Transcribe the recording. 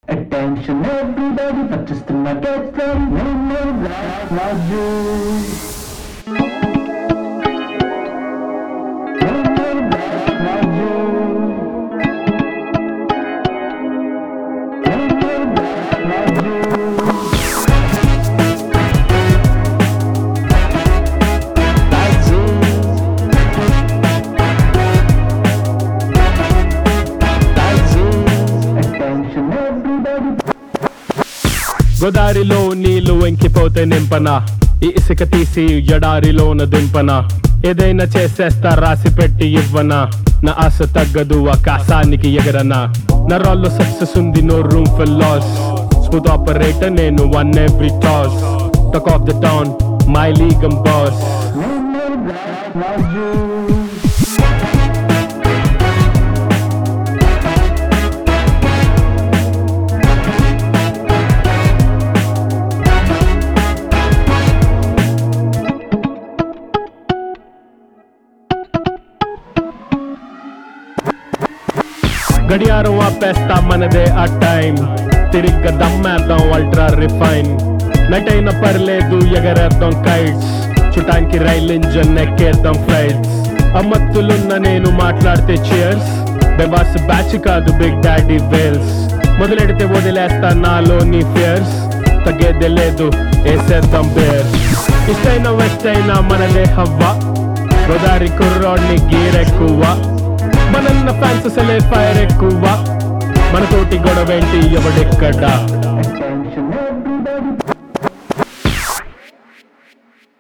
Attention everybody, పచ్చిస్తున్న get ready, నేను రాజు నేను రాజు నేను రాజు Attention everybody, గోదారిలో నీళ్లు వెంకిపోతే నింపన ఈ ఇసుక తీసి ఎడారిలోన దింపన ఏదైనా చేసేస్తా రాసి పెట్టి ఇవ్వనా నా ఆశ తగ్గదు ఆకాశానికి ఎగరనా నా రాళ్ళు సక్సెస్ ఉంది no room for loss smooth operator నేను one every toss tuck off the town my league boss నేను రాజు గడియారం ఆపేస్తా మనదే ఆ టైం తిరిగ్గా దమ్మేద్దాం అల్ట్రా రిఫైన్ నైట్ అయినా పర్లేదు ఎగరేద్దాం కైట్స్ చుటానికి రైల్ ఇంజన్ ఎక్కేద్దాం ఫ్లైట్స్ అమ్మత్తులున్న నేను మాట్లాడితే చియర్స్ బెబాస్ బ్యాచ్ కాదు బిగ్ డాడీ వేల్స్ మొదలెడితే వదిలేస్తా నాలోని ఫియర్స్ తగ్గేదే లేదు వేసేద్దాం బేర్స్ ఇష్టైన వెస్ట్ అయినా మనదే హవ్వ గోదారి కుర్రాడిని గీరెక్కువ మనన్న ఫ్యాన్స్ సెలే ఫైర్ ఎక్కువ మన తోటి గొడవేంటి ఎవడెక్కడా Attention